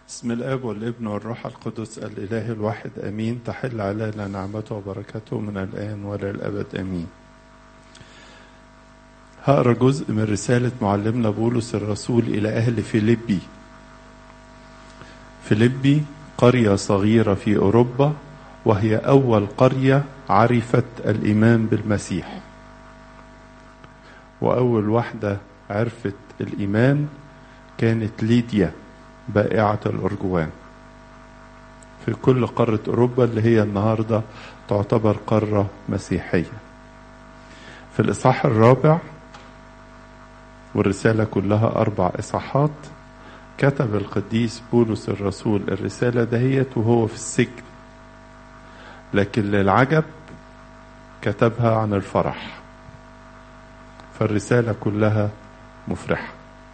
بسم الاب والابن والروح القدس الاله الواحد امين تحل علينا نعمته وبركته من الان والى الابد امين هقرا جزء من رساله معلمنا بولس الرسول الى اهل فيليبي فيليبي قريه صغيره في اوروبا وهي اول قريه عرفت الايمان بالمسيح واول واحده عرفت الايمان كانت ليديا بائعة الأرجوان في كل قارة أوروبا اللي هي النهاردة تعتبر قارة مسيحية في الإصحاح الرابع والرسالة كلها أربع إصحاحات كتب القديس بولس الرسول الرسالة دهيت وهو في السجن لكن للعجب كتبها عن الفرح فالرسالة كلها مفرحة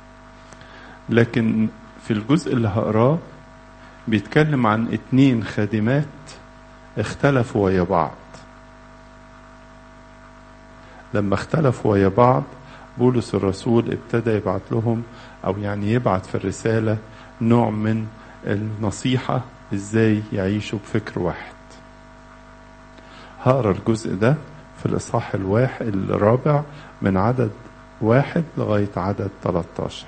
لكن في الجزء اللي هقراه بيتكلم عن اتنين خادمات اختلفوا ويا بعض لما اختلفوا ويا بعض بولس الرسول ابتدى يبعت لهم او يعني يبعت في الرسالة نوع من النصيحة ازاي يعيشوا بفكر واحد هقرا الجزء ده في الاصحاح الواحد الرابع من عدد واحد لغاية عدد 13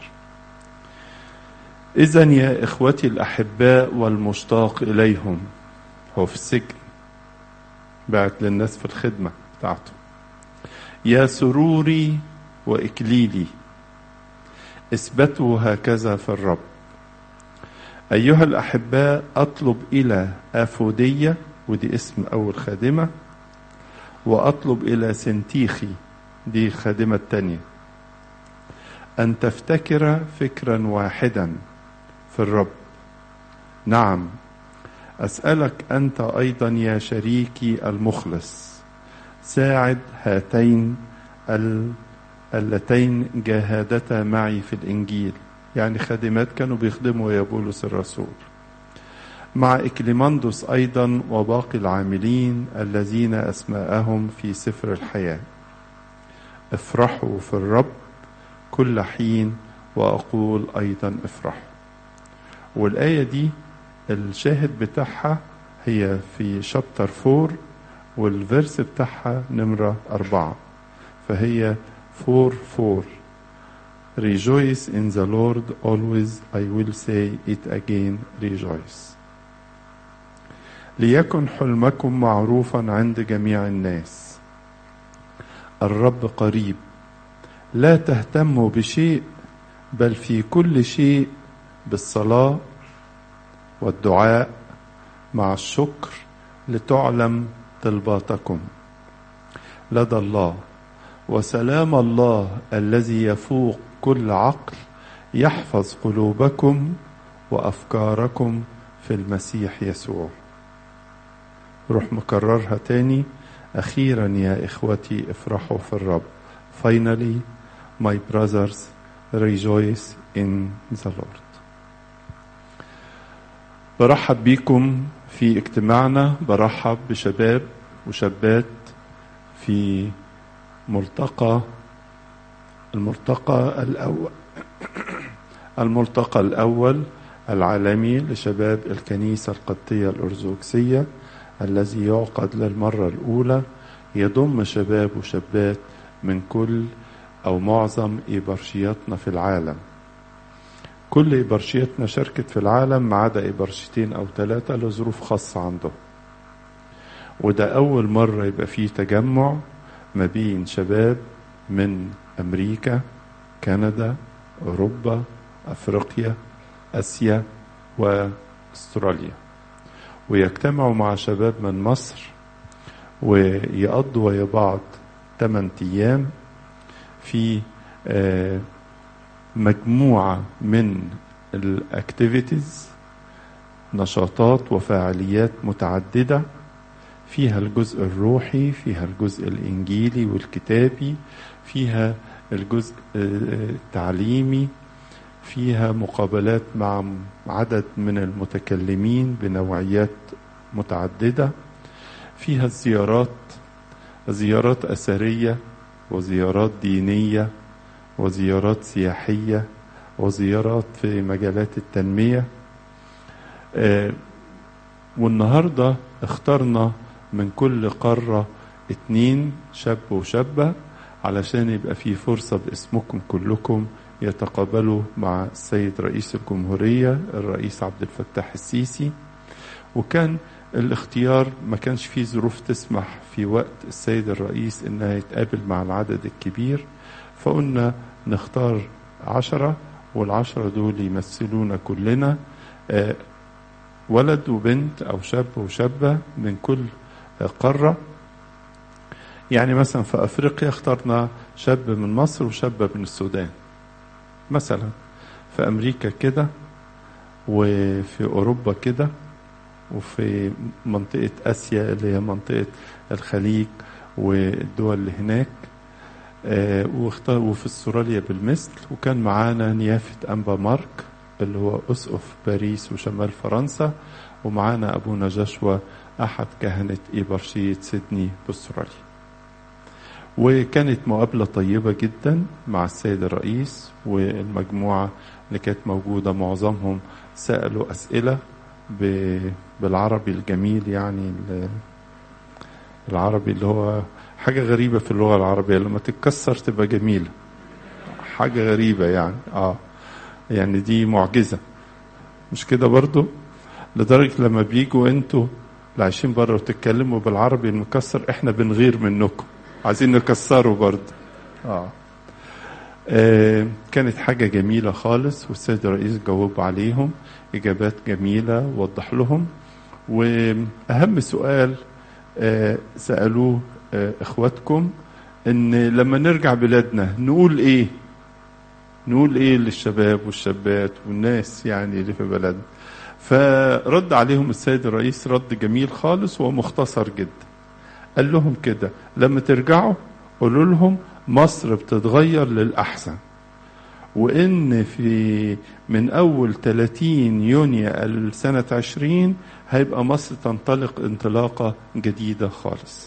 إذا يا إخوتي الأحباء والمشتاق إليهم هو في السجن بعت للناس في الخدمة بتاعته يا سروري وإكليلي اثبتوا هكذا في الرب أيها الأحباء أطلب إلى أفودية ودي اسم أول خادمة وأطلب إلى سنتيخي دي الخادمة التانية أن تفتكر فكرا واحدا في الرب نعم اسالك انت ايضا يا شريكي المخلص ساعد هاتين اللتين جاهدتا معي في الانجيل يعني خادمات كانوا بيخدموا يا بولس الرسول مع إكليماندوس أيضا وباقي العاملين الذين أسماءهم في سفر الحياة افرحوا في الرب كل حين وأقول أيضا افرحوا والآية دي الشاهد بتاعها هي في شابتر فور والفيرس بتاعها نمرة أربعة فهي فور فور Rejoice in the Lord always I will say it again rejoice ليكن حلمكم معروفا عند جميع الناس الرب قريب لا تهتموا بشيء بل في كل شيء بالصلاة والدعاء مع الشكر لتعلم طلباتكم لدى الله وسلام الله الذي يفوق كل عقل يحفظ قلوبكم وافكاركم في المسيح يسوع روح مكررها تاني اخيرا يا اخوتي افرحوا في الرب finally my brothers rejoice in the Lord برحب بيكم في اجتماعنا برحب بشباب وشابات في ملتقى الملتقى الأول الملتقى الأول العالمي لشباب الكنيسة القبطية الأرثوذكسية الذي يعقد للمرة الأولى يضم شباب وشابات من كل أو معظم إبرشياتنا في العالم كل إبرشيتنا شاركت في العالم ما عدا إبرشيتين أو ثلاثة لظروف خاصة عندهم وده أول مرة يبقى فيه تجمع ما بين شباب من أمريكا كندا أوروبا أفريقيا آسيا وأستراليا ويجتمعوا مع شباب من مصر ويقضوا ويا بعض 8 أيام في آه مجموعة من الاكتيفيتيز نشاطات وفعاليات متعددة فيها الجزء الروحي فيها الجزء الإنجيلي والكتابي فيها الجزء التعليمي فيها مقابلات مع عدد من المتكلمين بنوعيات متعددة فيها زيارات زيارات أثرية وزيارات دينية وزيارات سياحية وزيارات في مجالات التنمية آه، والنهاردة اخترنا من كل قارة اتنين شاب وشابة علشان يبقى في فرصة باسمكم كلكم يتقابلوا مع السيد رئيس الجمهورية الرئيس عبد الفتاح السيسي وكان الاختيار ما كانش فيه ظروف تسمح في وقت السيد الرئيس انها يتقابل مع العدد الكبير فقلنا نختار عشرة والعشرة دول يمثلونا كلنا آه، ولد وبنت أو شاب وشابة من كل آه، قارة يعني مثلا في أفريقيا اخترنا شاب من مصر وشابة من السودان مثلا في أمريكا كده وفي أوروبا كده وفي منطقة آسيا اللي هي منطقة الخليج والدول اللي هناك آه، واختار وفي استراليا بالمثل وكان معانا نيافة أنبا مارك اللي هو أسقف باريس وشمال فرنسا ومعانا أبونا جشوى أحد كهنة إيبرشية سيدني باستراليا وكانت مقابلة طيبة جدا مع السيد الرئيس والمجموعة اللي كانت موجودة معظمهم سألوا أسئلة ب- بالعربي الجميل يعني ال- العربي اللي هو حاجة غريبة في اللغة العربية لما تتكسر تبقى جميلة حاجة غريبة يعني اه يعني دي معجزة مش كده برضو لدرجة لما بيجوا انتوا اللي عايشين بره وتتكلموا بالعربي المكسر احنا بنغير منكم عايزين نكسره برضو اه آه، كانت حاجة جميلة خالص والسيد الرئيس جاوب عليهم إجابات جميلة وضح لهم وأهم سؤال آه، سألوه آه، إخواتكم إن لما نرجع بلادنا نقول إيه؟ نقول إيه للشباب والشابات والناس يعني اللي في بلدنا فرد عليهم السيد الرئيس رد جميل خالص ومختصر جدا قال لهم كده لما ترجعوا قولوا لهم مصر بتتغير للأحسن وإن في من أول 30 يونيو سنة 20 هيبقى مصر تنطلق انطلاقة جديدة خالص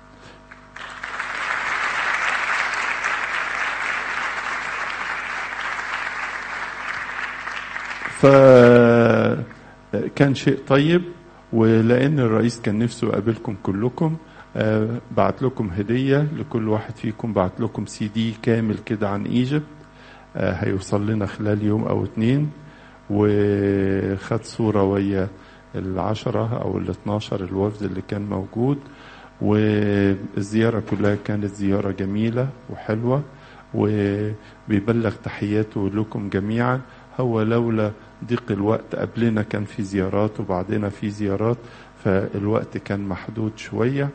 فكان شيء طيب ولأن الرئيس كان نفسه يقابلكم كلكم آه، بعت لكم هدية لكل واحد فيكم بعت لكم سي دي كامل كده عن ايجيبت آه، هيوصل لنا خلال يوم او اتنين وخد صورة ويا العشرة او الاتناشر الوفد اللي كان موجود والزيارة كلها كانت زيارة جميلة وحلوة وبيبلغ تحياته لكم جميعا هو لولا ضيق الوقت قبلنا كان في زيارات وبعدنا في زيارات فالوقت كان محدود شويه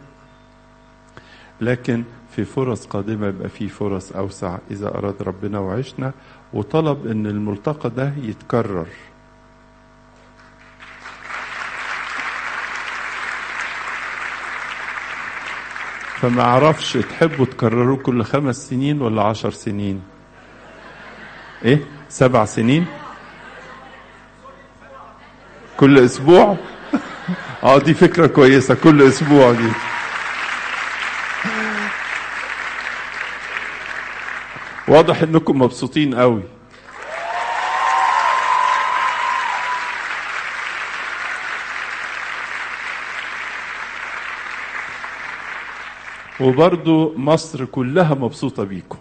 لكن في فرص قادمة يبقى في فرص أوسع إذا أراد ربنا وعشنا وطلب أن الملتقى ده يتكرر فما أعرفش تحبوا تكرروه كل خمس سنين ولا عشر سنين إيه سبع سنين كل أسبوع اه دي فكرة كويسة كل أسبوع دي واضح انكم مبسوطين قوي وبرضو مصر كلها مبسوطة بيكم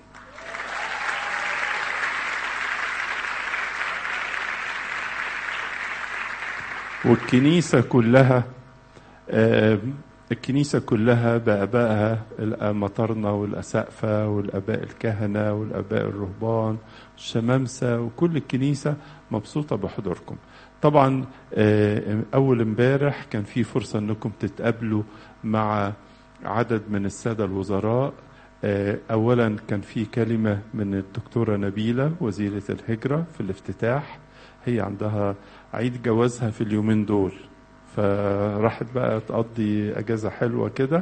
والكنيسة كلها آه، الكنيسة كلها بآبائها المطرنة والأسقفة والآباء الكهنة والآباء الرهبان الشمامسة وكل الكنيسة مبسوطة بحضوركم طبعا آه، أول امبارح كان في فرصة أنكم تتقابلوا مع عدد من السادة الوزراء آه، أولا كان في كلمة من الدكتورة نبيلة وزيرة الهجرة في الافتتاح هي عندها عيد جوازها في اليومين دول فراحت بقى تقضي اجازه حلوه كده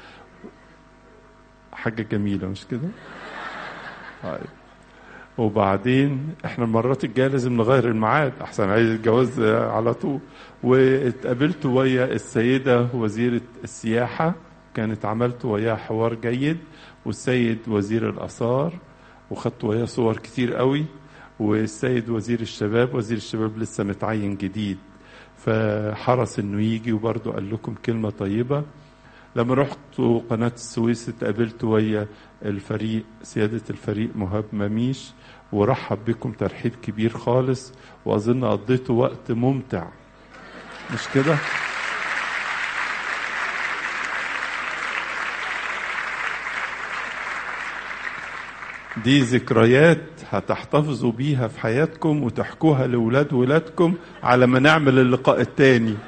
حاجه جميله مش كده طيب وبعدين احنا المرات الجايه لازم نغير الميعاد احسن عايز الجواز على طول واتقابلت ويا السيده وزيره السياحه كانت عملت وياها حوار جيد والسيد وزير الاثار وخدت وياه صور كتير قوي والسيد وزير الشباب وزير الشباب لسه متعين جديد فحرص انه يجي وبرضه قال لكم كلمة طيبة لما رحت قناة السويس اتقابلت ويا الفريق سيادة الفريق مهاب مميش ورحب بكم ترحيب كبير خالص وأظن قضيتوا وقت ممتع مش كده؟ دي ذكريات هتحتفظوا بيها في حياتكم وتحكوها لأولاد ولادكم على ما نعمل اللقاء التاني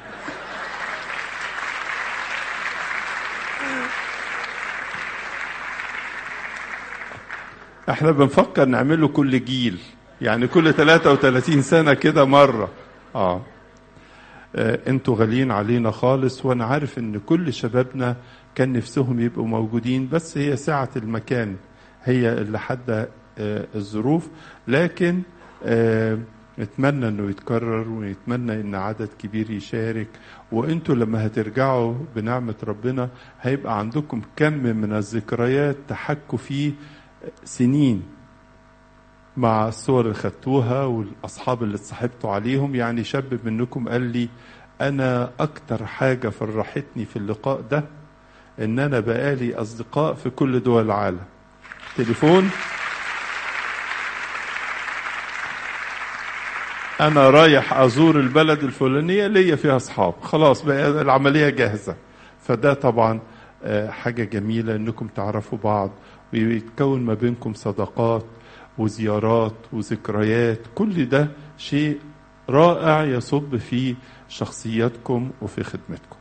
احنا بنفكر نعمله كل جيل يعني كل 33 سنة كده مرة اه آه، انتوا غاليين علينا خالص وانا عارف ان كل شبابنا كان نفسهم يبقوا موجودين بس هي سعة المكان هي اللي حد الظروف لكن آه، نتمنى انه يتكرر ونتمنى ان عدد كبير يشارك وانتوا لما هترجعوا بنعمة ربنا هيبقى عندكم كم من الذكريات تحكوا فيه سنين مع الصور اللي خدتوها والاصحاب اللي اتصاحبتوا عليهم يعني شاب منكم قال لي انا اكتر حاجة فرحتني في اللقاء ده ان انا بقالي اصدقاء في كل دول العالم تليفون انا رايح ازور البلد الفلانيه ليا فيها اصحاب خلاص بقى العمليه جاهزه فده طبعا آه، حاجه جميله انكم تعرفوا بعض ويتكون ما بينكم صداقات وزيارات وذكريات كل ده شيء رائع يصب في شخصياتكم وفي خدمتكم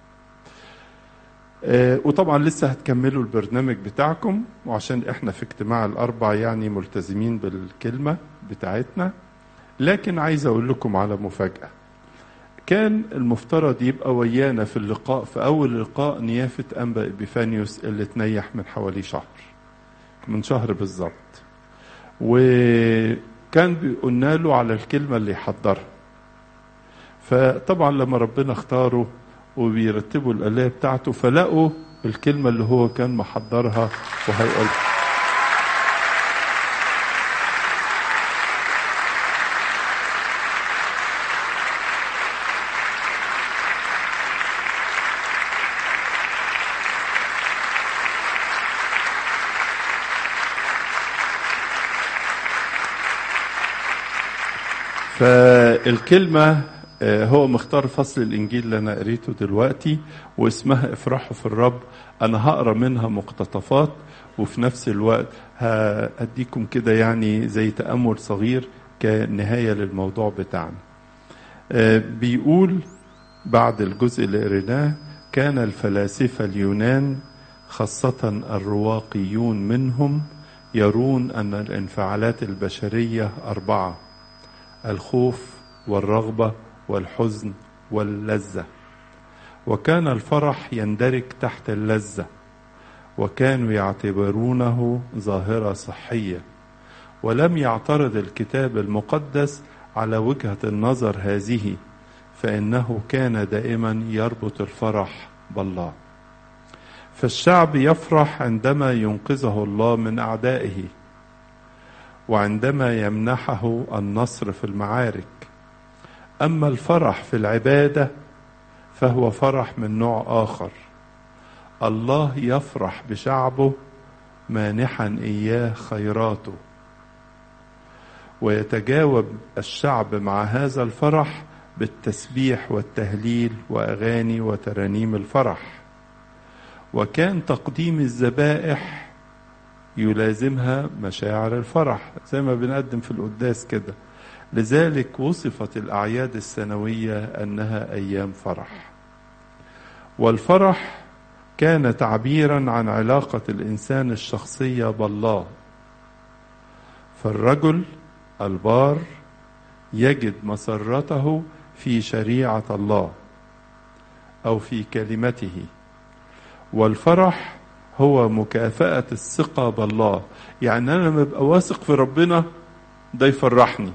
آه، وطبعا لسه هتكملوا البرنامج بتاعكم وعشان احنا في اجتماع الاربع يعني ملتزمين بالكلمه بتاعتنا لكن عايز اقول لكم على مفاجاه كان المفترض يبقى ويانا في اللقاء في اول لقاء نيافه انبا ابيفانيوس اللي تنيح من حوالي شهر من شهر بالظبط وكان قلنا له على الكلمه اللي يحضرها فطبعا لما ربنا اختاره وبيرتبوا الآلية بتاعته فلقوا الكلمة اللي هو كان محضرها وهيقولها فالكلمة آه، هو مختار فصل الإنجيل اللي أنا قريته دلوقتي واسمها افرحوا في الرب أنا هقرا منها مقتطفات وفي نفس الوقت هأديكم كده يعني زي تأمل صغير كنهاية للموضوع بتاعنا آه، بيقول بعد الجزء اللي قريناه كان الفلاسفة اليونان خاصة الرواقيون منهم يرون أن الانفعالات البشرية أربعة الخوف والرغبة والحزن واللذة وكان الفرح يندرج تحت اللذة وكانوا يعتبرونه ظاهرة صحية ولم يعترض الكتاب المقدس على وجهة النظر هذه فإنه كان دائما يربط الفرح بالله فالشعب يفرح عندما ينقذه الله من أعدائه وعندما يمنحه النصر في المعارك اما الفرح في العباده فهو فرح من نوع اخر الله يفرح بشعبه مانحا اياه خيراته ويتجاوب الشعب مع هذا الفرح بالتسبيح والتهليل واغاني وترانيم الفرح وكان تقديم الذبائح يلازمها مشاعر الفرح زي ما بنقدم في القداس كده لذلك وصفت الاعياد السنويه انها ايام فرح والفرح كان تعبيرا عن علاقه الانسان الشخصيه بالله فالرجل البار يجد مسرته في شريعه الله او في كلمته والفرح هو مكافاه الثقه بالله يعني انا لما ابقى واثق في ربنا ده يفرحني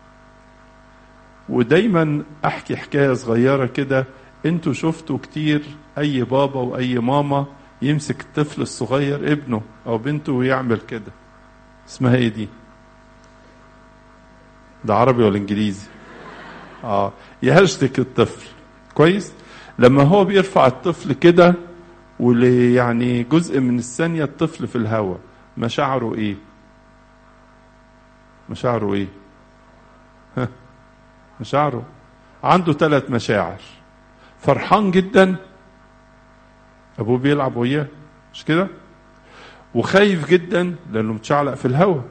ودايما احكي حكايه صغيره كده انتوا شفتوا كتير اي بابا واي ماما يمسك الطفل الصغير ابنه او بنته ويعمل كده اسمها ايه دي ده عربي ولا انجليزي اه يهشتك الطفل كويس لما هو بيرفع الطفل كده واللي يعني جزء من الثانية الطفل في الهواء مشاعره ايه مشاعره ايه ها مشاعره عنده ثلاث مشاعر فرحان جدا ابوه بيلعب وياه مش كده وخايف جدا لانه متشعلق في الهواء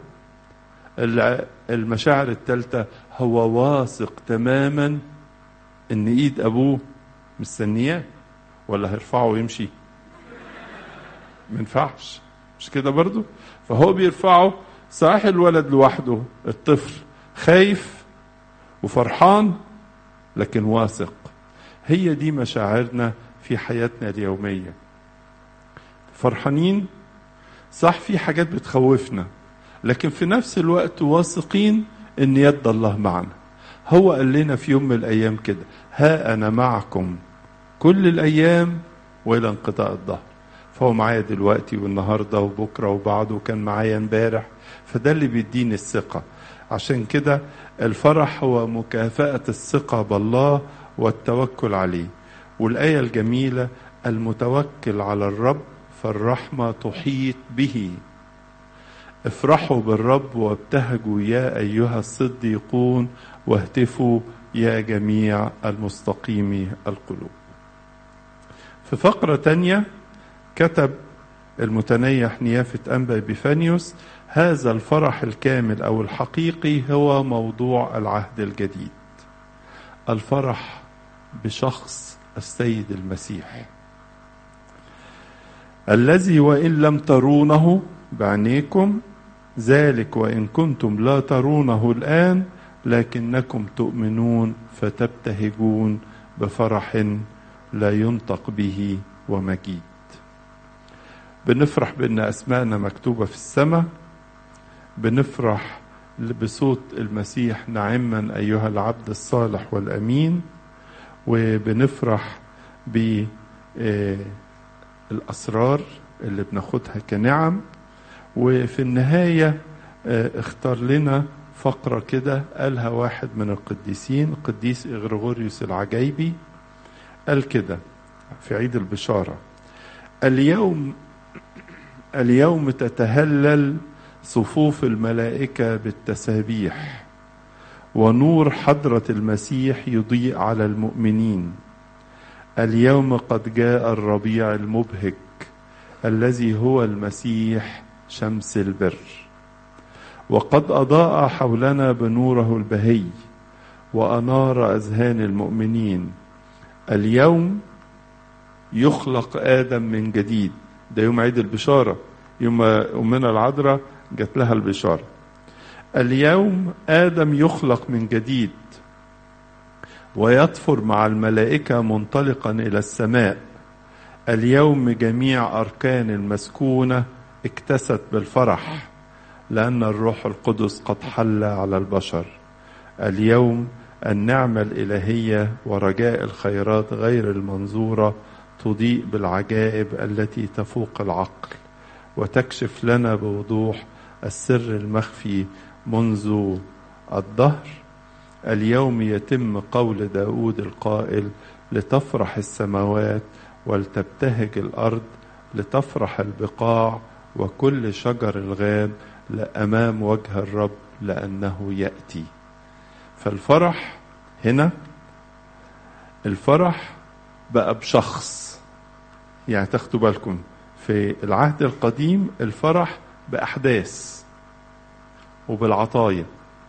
المشاعر الثالثة هو واثق تماما ان ايد ابوه مستنياه ولا هيرفعه ويمشي ما ينفعش مش كده برضو فهو بيرفعه صحيح الولد لوحده الطفل خايف وفرحان لكن واثق هي دي مشاعرنا في حياتنا اليومية فرحانين صح في حاجات بتخوفنا لكن في نفس الوقت واثقين ان يد الله معنا هو قال لنا في يوم من الايام كده ها انا معكم كل الايام والى انقضاء الظهر فهو معايا دلوقتي والنهارده وبكره وبعده وكان معايا امبارح فده اللي بيديني الثقه عشان كده الفرح هو مكافاه الثقه بالله والتوكل عليه والايه الجميله المتوكل على الرب فالرحمه تحيط به افرحوا بالرب وابتهجوا يا ايها الصديقون واهتفوا يا جميع المستقيم القلوب في فقرة تانية كتب المتنيح نيافة أنبا بيفانيوس هذا الفرح الكامل أو الحقيقي هو موضوع العهد الجديد الفرح بشخص السيد المسيح الذي وإن لم ترونه بعينيكم ذلك وإن كنتم لا ترونه الآن لكنكم تؤمنون فتبتهجون بفرح لا ينطق به ومجيد بنفرح بان اسماءنا مكتوبه في السماء بنفرح بصوت المسيح نعما ايها العبد الصالح والامين وبنفرح بالاسرار اللي بناخدها كنعم وفي النهايه اختار لنا فقره كده قالها واحد من القديسين القديس اغريغوريوس العجيبي قال كده في عيد البشارة اليوم اليوم تتهلل صفوف الملائكة بالتسابيح ونور حضرة المسيح يضيء على المؤمنين اليوم قد جاء الربيع المبهج الذي هو المسيح شمس البر وقد أضاء حولنا بنوره البهي وأنار أذهان المؤمنين اليوم يخلق آدم من جديد ده يوم عيد البشارة يوم أمنا العذراء جات لها البشارة اليوم آدم يخلق من جديد ويطفر مع الملائكة منطلقا إلى السماء اليوم جميع أركان المسكونة اكتست بالفرح لأن الروح القدس قد حل على البشر اليوم النعمة الإلهية ورجاء الخيرات غير المنظورة تضيء بالعجائب التي تفوق العقل وتكشف لنا بوضوح السر المخفي منذ الدهر اليوم يتم قول داود القائل لتفرح السماوات ولتبتهج الأرض لتفرح البقاع وكل شجر الغاب لأمام وجه الرب لأنه يأتي فالفرح هنا الفرح بقى بشخص يعني تاخدوا بالكم في العهد القديم الفرح بأحداث وبالعطايا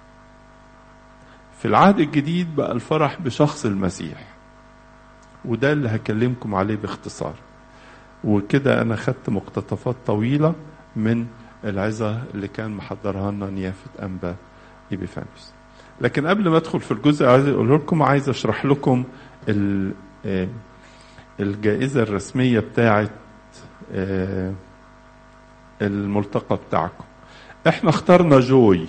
في العهد الجديد بقى الفرح بشخص المسيح وده اللي هكلمكم عليه باختصار وكده انا خدت مقتطفات طويله من العظه اللي كان محضرها لنا نيافه انبا ايبيفانوس لكن قبل ما ادخل في الجزء عايز اقول لكم عايز اشرح لكم الجائزه الرسميه بتاعه الملتقى بتاعكم احنا اخترنا جوي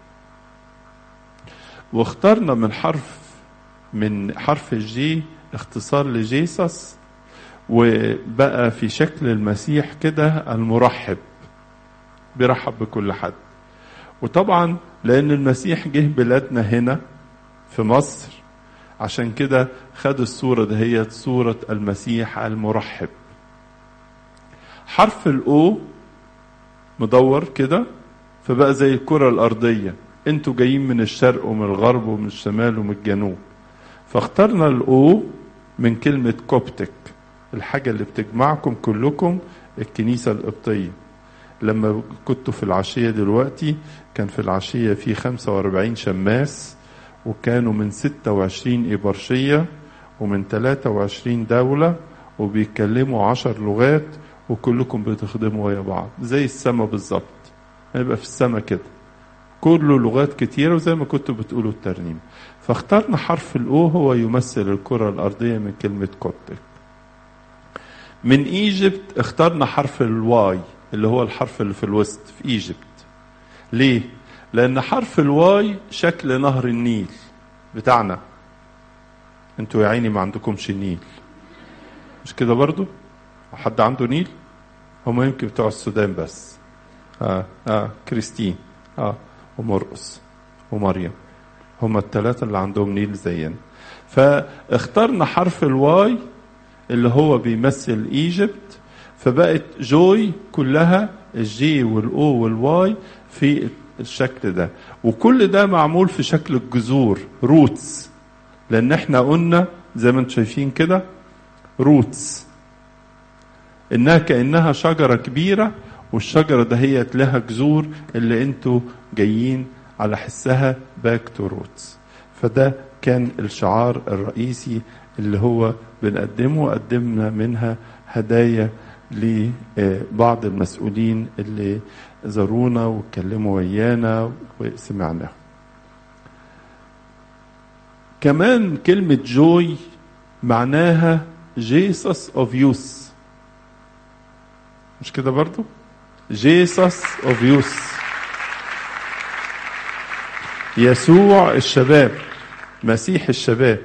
واخترنا من حرف من حرف الجي اختصار لجيسس وبقى في شكل المسيح كده المرحب بيرحب بكل حد وطبعا لان المسيح جه بلادنا هنا في مصر عشان كده خد الصورة دهيت صورة المسيح المرحب حرف الأو مدور كده فبقى زي الكرة الأرضية انتوا جايين من الشرق ومن الغرب ومن الشمال ومن الجنوب فاخترنا الأو من كلمة كوبتك الحاجة اللي بتجمعكم كلكم الكنيسة القبطية لما كنتوا في العشية دلوقتي كان في العشية في 45 شماس وكانوا من 26 إبرشية ومن 23 دولة وبيتكلموا عشر لغات وكلكم بتخدموا ويا بعض زي السما بالظبط هيبقى في السما كده كله لغات كتيرة وزي ما كنتوا بتقولوا الترنيم فاخترنا حرف الأو هو يمثل الكرة الأرضية من كلمة كوبتك من ايجيبت اخترنا حرف الواي اللي هو الحرف اللي في الوسط في ايجيبت ليه لان حرف الواي شكل نهر النيل بتاعنا انتوا يا عيني ما عندكمش نيل مش كده برضو حد عنده نيل هم يمكن بتوع السودان بس اه اه كريستين اه ومرقس ومريم هم الثلاثة اللي عندهم نيل زينا فاخترنا حرف الواي اللي هو بيمثل ايجيبت فبقت جوي كلها الجي والاو والواي في الشكل ده وكل ده معمول في شكل الجذور روتس لان احنا قلنا زي ما انتم شايفين كده روتس انها كانها شجره كبيره والشجره دهيت لها جذور اللي انتوا جايين على حسها باك تو روتس فده كان الشعار الرئيسي اللي هو بنقدمه قدمنا منها هدايا لبعض المسؤولين اللي زارونا واتكلموا ويانا وسمعناهم كمان كلمة جوي معناها جيسس اوف يوس مش كده برضو جيسس اوف يوس يسوع الشباب مسيح الشباب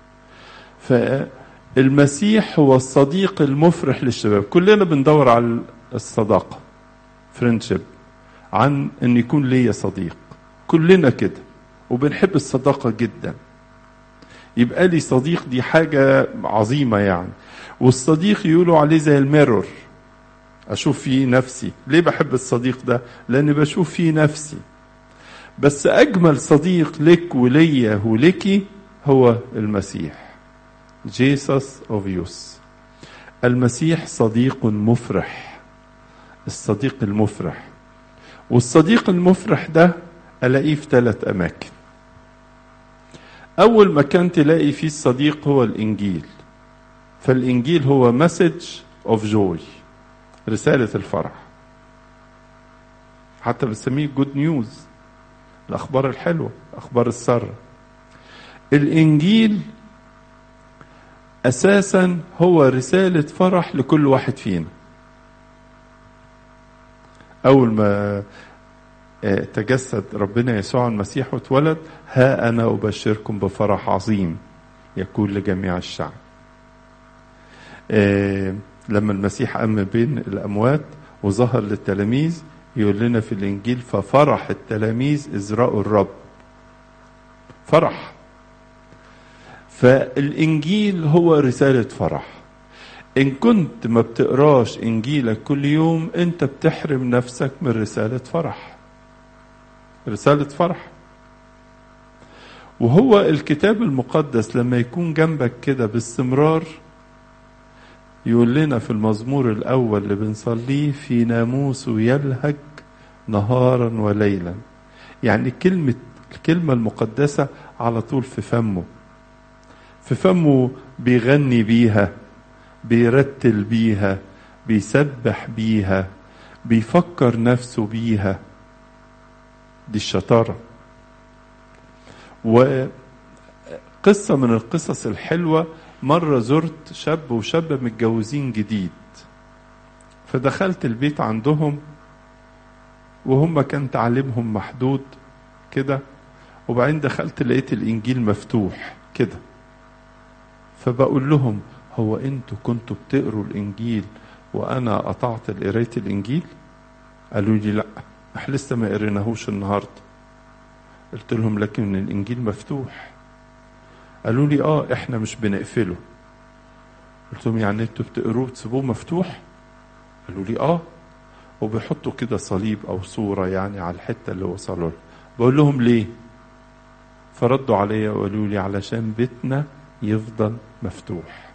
فالمسيح هو الصديق المفرح للشباب كلنا بندور على الصداقة فريندشيب عن ان يكون ليا صديق كلنا كده وبنحب الصداقة جدا يبقى لي صديق دي حاجة عظيمة يعني والصديق يقولوا عليه زي الميرور أشوف فيه نفسي ليه بحب الصديق ده لأني بشوف فيه نفسي بس أجمل صديق لك وليا ولكي هو المسيح جيسس اوف يوس المسيح صديق مفرح الصديق المفرح والصديق المفرح ده الاقيه في ثلاث اماكن اول مكان تلاقي فيه الصديق هو الانجيل فالانجيل هو مسج اوف جوي رساله الفرح حتى بنسميه جود نيوز الاخبار الحلوه اخبار الساره الانجيل اساسا هو رساله فرح لكل واحد فينا اول ما تجسد ربنا يسوع المسيح واتولد ها انا ابشركم بفرح عظيم يكون لجميع الشعب لما المسيح قام بين الاموات وظهر للتلاميذ يقول لنا في الانجيل ففرح التلاميذ اذ راوا الرب فرح فالانجيل هو رساله فرح ان كنت ما بتقراش انجيلك كل يوم انت بتحرم نفسك من رساله فرح رساله فرح وهو الكتاب المقدس لما يكون جنبك كده باستمرار يقول لنا في المزمور الاول اللي بنصليه في ناموسه يلهج نهارا وليلا يعني كلمه الكلمه المقدسه على طول في فمه في فمه بيغني بيها بيرتل بيها بيسبح بيها بيفكر نفسه بيها دي الشطارة وقصة من القصص الحلوة مرة زرت شاب وشابة متجوزين جديد فدخلت البيت عندهم وهم كان تعليمهم محدود كده وبعدين دخلت لقيت الإنجيل مفتوح كده فبقول لهم هو انتوا كنتوا بتقروا الانجيل وانا قطعت قرايه الانجيل قالوا لي لا احنا لسه ما قريناهوش النهارده قلت لهم لكن الانجيل مفتوح قالوا لي اه احنا مش بنقفله قلت لهم يعني انتوا بتقروه تسيبوه مفتوح قالوا لي اه وبيحطوا كده صليب او صوره يعني على الحته اللي وصلوا لها بقول لهم ليه فردوا عليا وقالوا لي علشان بيتنا يفضل مفتوح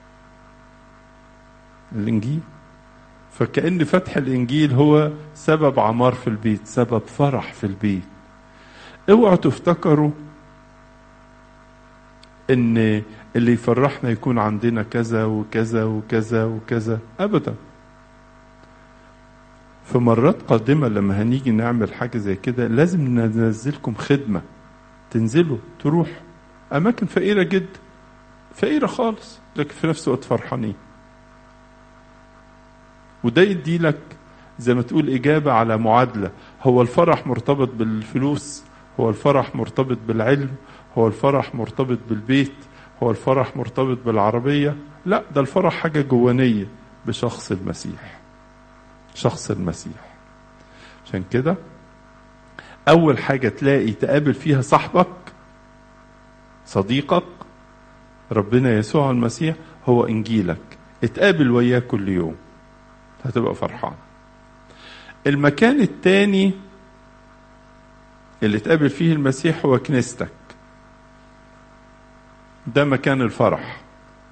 الانجيل فكأن فتح الانجيل هو سبب عمار في البيت سبب فرح في البيت اوعوا تفتكروا ان اللي يفرحنا يكون عندنا كذا وكذا وكذا وكذا ابدا في مرات قادمة لما هنيجي نعمل حاجة زي كده لازم ننزلكم خدمة تنزلوا تروحوا أماكن فقيرة جدا فقيرة خالص لكن في نفس الوقت فرحانين وده يدي لك زي ما تقول إجابة على معادلة هو الفرح مرتبط بالفلوس هو الفرح مرتبط بالعلم هو الفرح مرتبط بالبيت هو الفرح مرتبط بالعربية لا ده الفرح حاجة جوانية بشخص المسيح شخص المسيح عشان كده أول حاجة تلاقي تقابل فيها صاحبك صديقك ربنا يسوع المسيح هو إنجيلك اتقابل وياه كل يوم هتبقى فرحان المكان التاني اللي تقابل فيه المسيح هو كنيستك ده مكان الفرح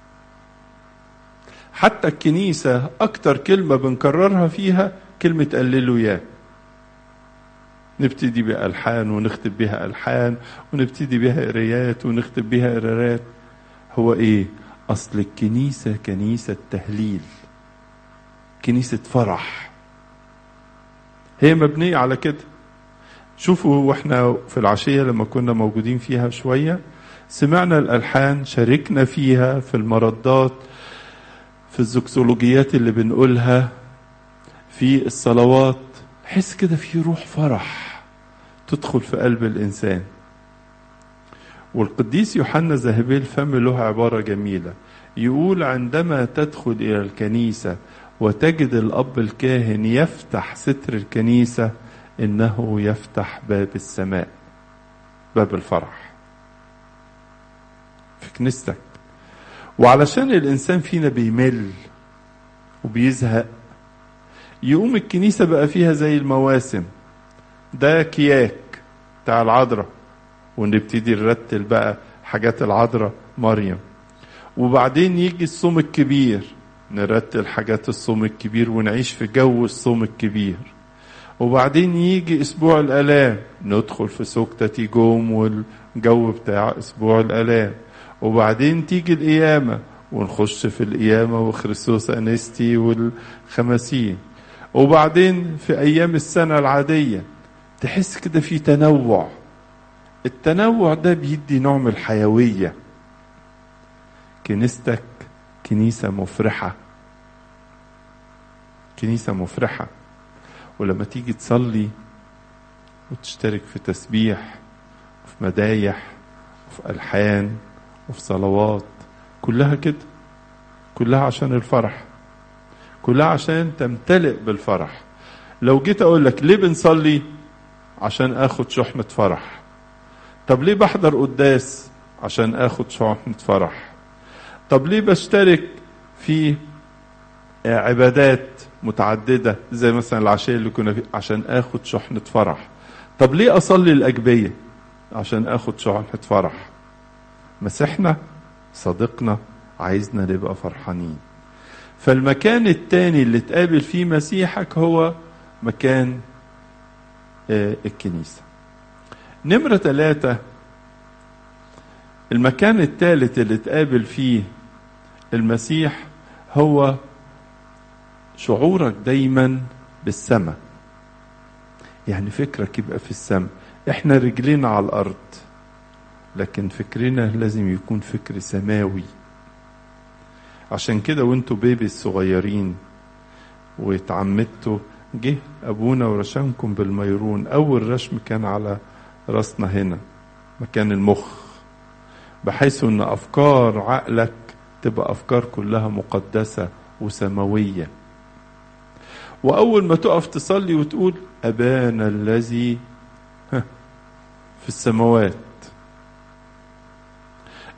حتى الكنيسة أكتر كلمة بنكررها فيها كلمة هللويا نبتدي بألحان ونختم بها ألحان ونبتدي بها قرايات ونختم بها قرارات هو إيه؟ أصل الكنيسة كنيسة تهليل كنيسة فرح هي مبنية على كده شوفوا واحنا في العشية لما كنا موجودين فيها شوية سمعنا الألحان شاركنا فيها في المردات في الزكسولوجيات اللي بنقولها في الصلوات حس كده في روح فرح تدخل في قلب الإنسان والقديس يوحنا ذهبي الفم له عبارة جميلة يقول عندما تدخل إلى الكنيسة وتجد الأب الكاهن يفتح ستر الكنيسة إنه يفتح باب السماء باب الفرح في كنيستك وعلشان الإنسان فينا بيمل وبيزهق يقوم الكنيسة بقى فيها زي المواسم ده كياك بتاع العذراء ونبتدي نرتل بقى حاجات العذراء مريم وبعدين يجي الصوم الكبير نرتل حاجات الصوم الكبير ونعيش في جو الصوم الكبير وبعدين يجي اسبوع الالام ندخل في سكتة جوم والجو بتاع اسبوع الالام وبعدين تيجي القيامة ونخش في القيامة وخريستوس أنستي والخمسين وبعدين في أيام السنة العادية تحس كده في تنوع التنوع ده بيدي نوع من الحيوية كنيستك كنيسة مفرحة كنيسة مفرحة ولما تيجي تصلي وتشترك في تسبيح وفي مدايح وفي ألحان وفي صلوات كلها كده كلها عشان الفرح كلها عشان تمتلئ بالفرح لو جيت اقول لك ليه بنصلي عشان اخد شحنة فرح طب ليه بحضر قداس عشان اخد شحنة فرح طب ليه بشترك في عبادات متعددة زي مثلا العشاء اللي كنا فيه عشان اخد شحنة فرح طب ليه اصلي الاجبية عشان اخد شحنة فرح مسيحنا صديقنا عايزنا نبقى فرحانين فالمكان التاني اللي تقابل فيه مسيحك هو مكان الكنيسة نمرة ثلاثة المكان الثالث اللي تقابل فيه المسيح هو شعورك دايما بالسماء يعني فكرك يبقى في السماء احنا رجلينا على الارض لكن فكرنا لازم يكون فكر سماوي عشان كده وانتوا بيبي الصغيرين واتعمدتوا جه ابونا ورشمكم بالميرون اول رشم كان على راسنا هنا مكان المخ بحيث ان افكار عقلك تبقى افكار كلها مقدسه وسماويه واول ما تقف تصلي وتقول ابانا الذي في السماوات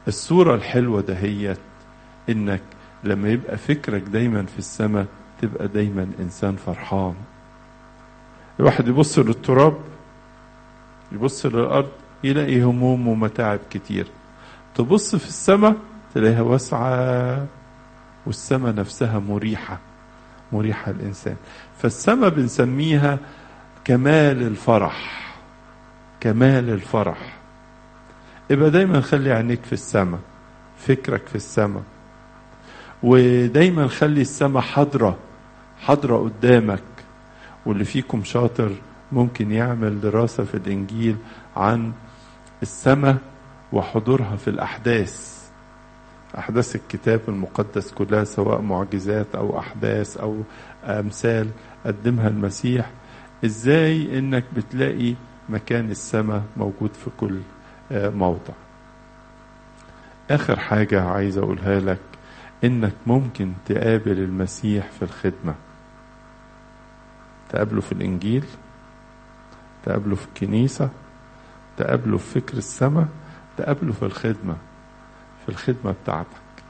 الصورة الحلوة دهيت انك لما يبقى فكرك دايما في السماء تبقى دايما انسان فرحان الواحد يبص للتراب يبص للارض يلاقي هموم ومتاعب كتير تبص في السماء تلاقيها واسعة والسماء نفسها مريحة مريحة الإنسان فالسماء بنسميها كمال الفرح كمال الفرح يبقى دايما خلي عينيك في السماء فكرك في السماء ودايما خلي السماء حاضرة حاضرة قدامك واللي فيكم شاطر ممكن يعمل دراسة في الإنجيل عن السماء وحضورها في الأحداث أحداث الكتاب المقدس كلها سواء معجزات أو أحداث أو أمثال قدمها المسيح إزاي إنك بتلاقي مكان السماء موجود في كل موضع آخر حاجة عايز أقولها لك إنك ممكن تقابل المسيح في الخدمة تقابله في الإنجيل تقابله في الكنيسة تقابله في فكر السماء تقابله في الخدمة في الخدمة بتاعتك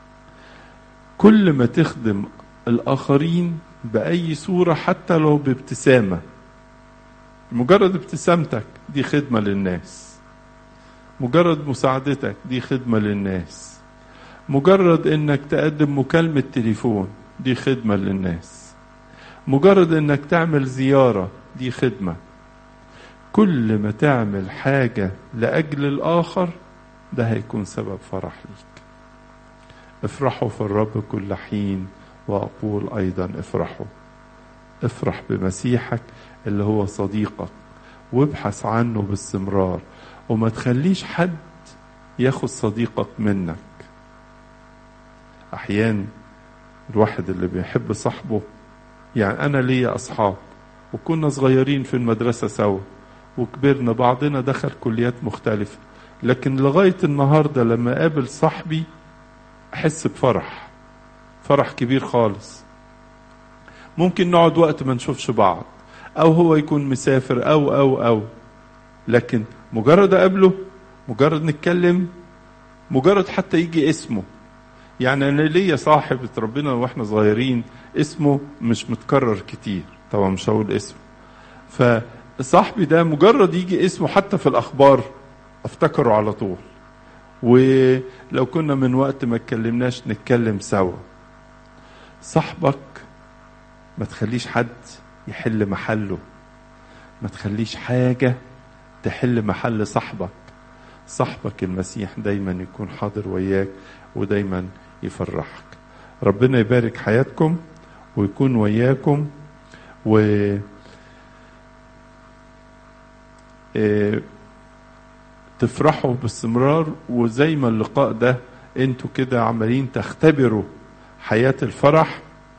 كل ما تخدم الآخرين بأي صورة حتى لو بابتسامة مجرد ابتسامتك دي خدمة للناس مجرد مساعدتك دي خدمة للناس مجرد انك تقدم مكالمة تليفون دي خدمة للناس مجرد انك تعمل زيارة دي خدمة كل ما تعمل حاجة لأجل الآخر ده هيكون سبب فرح ليك افرحوا في الرب كل حين وأقول أيضا افرحوا افرح بمسيحك اللي هو صديقك وابحث عنه باستمرار وما تخليش حد ياخد صديقك منك أحيان الواحد اللي بيحب صاحبه يعني أنا ليا أصحاب وكنا صغيرين في المدرسة سوا وكبرنا بعضنا دخل كليات مختلفة لكن لغاية النهاردة لما قابل صاحبي أحس بفرح فرح كبير خالص ممكن نقعد وقت ما نشوفش بعض أو هو يكون مسافر أو أو أو لكن مجرد أقابله مجرد نتكلم مجرد حتى يجي اسمه يعني أنا ليا صاحب اتربينا واحنا صغيرين اسمه مش متكرر كتير طبعا مش هقول اسمه فصاحبي ده مجرد يجي اسمه حتى في الأخبار افتكره على طول ولو كنا من وقت ما اتكلمناش نتكلم سوا صاحبك ما تخليش حد يحل محله ما تخليش حاجة تحل محل صاحبك صاحبك المسيح دايما يكون حاضر وياك ودايما يفرحك ربنا يبارك حياتكم ويكون وياكم و تفرحوا باستمرار وزي ما اللقاء ده انتوا كده عمالين تختبروا حياة الفرح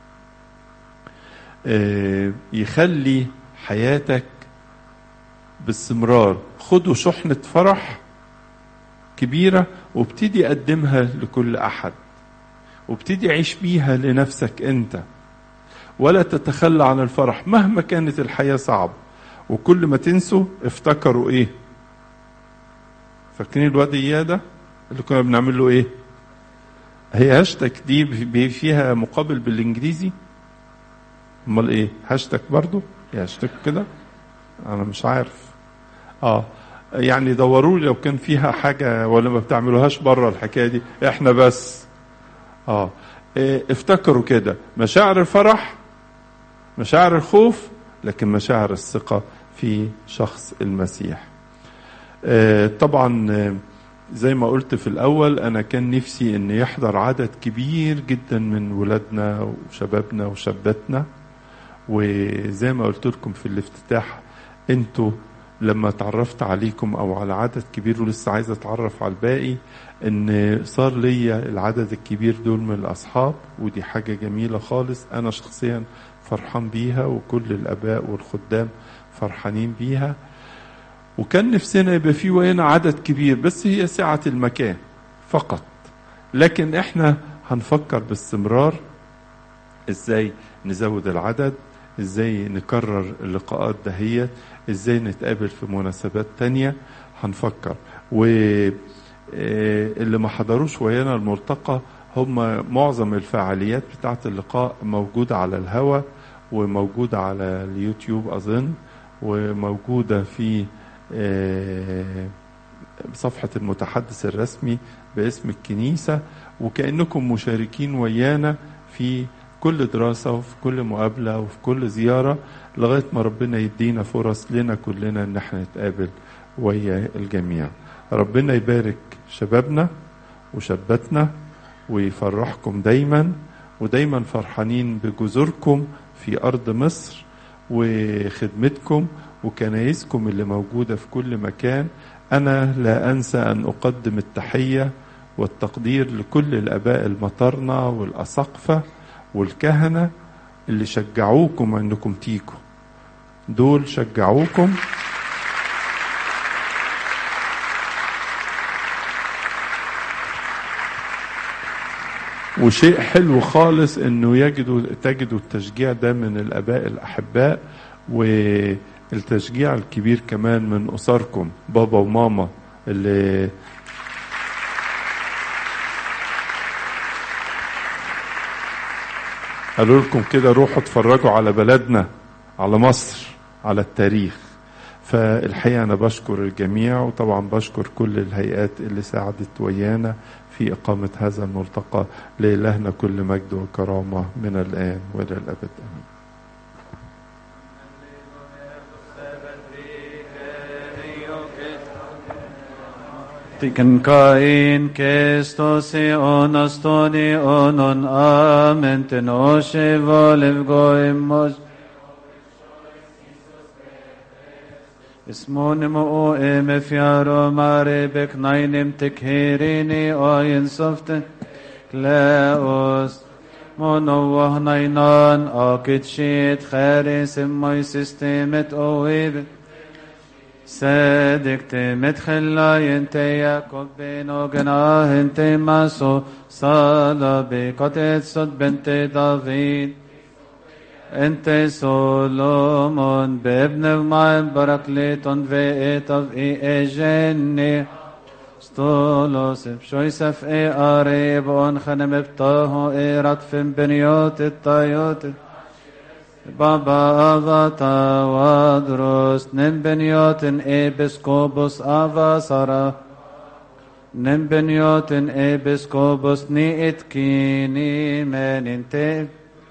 يخلي حياتك باستمرار خدوا شحنة فرح كبيرة وابتدي قدمها لكل أحد وابتدي عيش بيها لنفسك أنت ولا تتخلى عن الفرح مهما كانت الحياة صعبة وكل ما تنسوا افتكروا ايه فاكرين الواد ايادة اللي كنا بنعمل له ايه هي هاشتاج دي فيها مقابل بالانجليزي امال ايه هاشتاج برضو هاشتاج كده انا مش عارف اه يعني دوروا لي لو كان فيها حاجة ولا ما بتعملوهاش بره الحكاية دي احنا بس اه إيه افتكروا كده مشاعر الفرح مشاعر الخوف لكن مشاعر الثقة في شخص المسيح آه طبعا آه زي ما قلت في الأول أنا كان نفسي أن يحضر عدد كبير جدا من ولادنا وشبابنا وشاباتنا وزي ما قلت لكم في الافتتاح انتوا لما اتعرفت عليكم او على عدد كبير ولسه عايز اتعرف على الباقي ان صار ليا العدد الكبير دول من الاصحاب ودي حاجة جميلة خالص انا شخصيا فرحان بيها وكل الاباء والخدام فرحانين بيها وكان نفسنا يبقى في وين عدد كبير بس هي سعة المكان فقط لكن احنا هنفكر باستمرار ازاي نزود العدد ازاي نكرر اللقاءات دهيت ازاي نتقابل في مناسبات تانية هنفكر آه، اللي ما حضروش ويانا الملتقى هم معظم الفعاليات بتاعة اللقاء موجودة على الهوا وموجودة على اليوتيوب أظن وموجودة في آه، صفحة المتحدث الرسمي باسم الكنيسة وكأنكم مشاركين ويانا في كل دراسة وفي كل مقابلة وفي كل زيارة لغاية ما ربنا يدينا فرص لنا كلنا ان احنا نتقابل ويا الجميع ربنا يبارك شبابنا وشاباتنا ويفرحكم دايما ودايما فرحانين بجذوركم في أرض مصر وخدمتكم وكنايسكم اللي موجودة في كل مكان أنا لا أنسى أن أقدم التحية والتقدير لكل الآباء المطرنة والأساقفة والكهنة اللي شجعوكم أنكم تيجوا دول شجعوكم وشيء حلو خالص انه يجدوا تجدوا التشجيع ده من الاباء الاحباء والتشجيع الكبير كمان من اسركم بابا وماما اللي قالوا لكم كده روحوا اتفرجوا على بلدنا على مصر على التاريخ فالحقيقة أنا بشكر الجميع وطبعا بشكر كل الهيئات اللي ساعدت ويانا في إقامة هذا الملتقى لإلهنا كل مجد وكرامة من الآن وإلى الأبد آمين Tiken kain kestos e onastoni onon amen ten oshe volev goim mos اسمون مو ام فيارو ماري بك ناينم تكهيريني اوين صفت كلاوس منوه ناينان اكد شيت خاري سمي سيستمت اويب صدق تمدخل انت ياكوب بينو جناه انت ماسو صالة بقطعة صد بنت دافيد انت سولومون بابن مع براكليتون في اتف اي اجني ستولوس بشوي سف اي قريب اون خنم بطاهو اي رطف بنيوت الطيوت بابا افاتا وادروس نم بنيوتن اي بسكوبوس افا سارا نم بنيوتن اي بسكوبوس ني اتكيني من انتي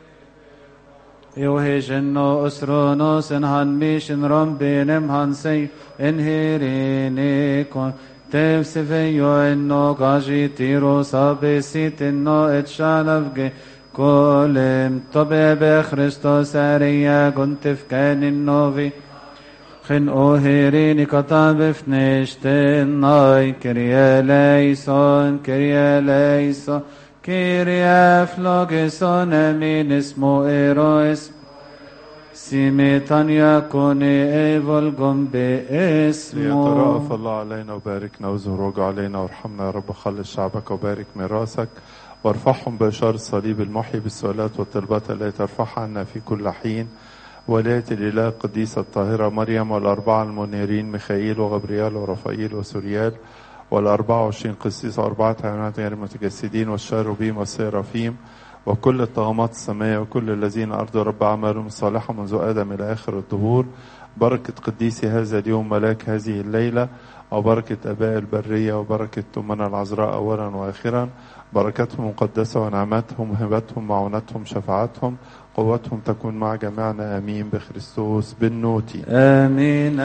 يوهيجنو اسرونوس انهان ميشن رمبينم هانسي انهيريني كون تفسفيو انو قاجي تيرو سابسيت انو اتشالفجي كولم طبع بخريستوس اريا كنت في كان النوفي خن اوهيريني كتاب فنشتن ناي كريا ليسون كريا ليسون كيريا فلوجسون امين اسمه ايروس سيميتان يكون ايفولجم باسمه ليترأف الله علينا وباركنا وزهروج علينا وارحمنا يا رب خلص شعبك وبارك ميراثك وارفعهم بإشارة الصليب المحيي بالسؤالات والطلبات التي ترفعها عنا في كل حين ولاية الإله القديسة الطاهرة مريم والأربعة المنيرين ميخائيل وغبريال ورفائيل وسوريال والأربعة وعشرين قسيس وأربعة حيوانات غير متجسدين والشاروبيم والسيرافيم وكل الطغمات السماء وكل الذين أرضوا رب أعمالهم الصالحة منذ آدم إلى آخر الدهور بركة قديسي هذا اليوم ملاك هذه الليلة وبركة أباء البرية وبركة أمنا العذراء أولا وآخرا بركتهم مقدسة ونعمتهم هبتهم معونتهم شفاعتهم قوتهم تكون مع جميعنا آمين بخريستوس بالنوتي امين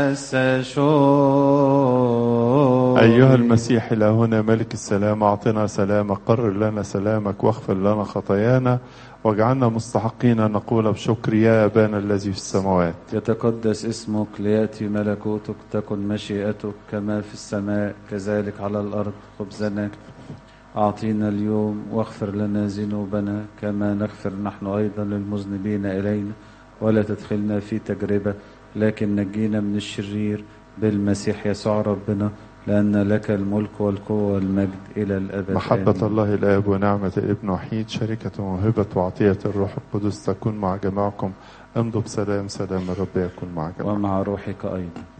السشو أيها المسيح إلهنا ملك السلام أعطنا سلامك قرر لنا سلامك واغفر لنا خطايانا واجعلنا مستحقين أن نقول بشكر يا أبانا الذي في السماوات يتقدس اسمك لياتي ملكوتك تكن مشيئتك كما في السماء كذلك على الارض خبزنا اعطينا اليوم واغفر لنا ذنوبنا كما نغفر نحن ايضا للمذنبين الينا ولا تدخلنا في تجربه لكن نجينا من الشرير بالمسيح يسوع ربنا لان لك الملك والقوه والمجد الى الابد محبة آمين. الله الآب ونعمة الابن وحيد شركة وموهبة وعطية الروح القدس تكون مع جميعكم امضوا بسلام سلام الرب يكون مع جميعكم ومع روحك ايضا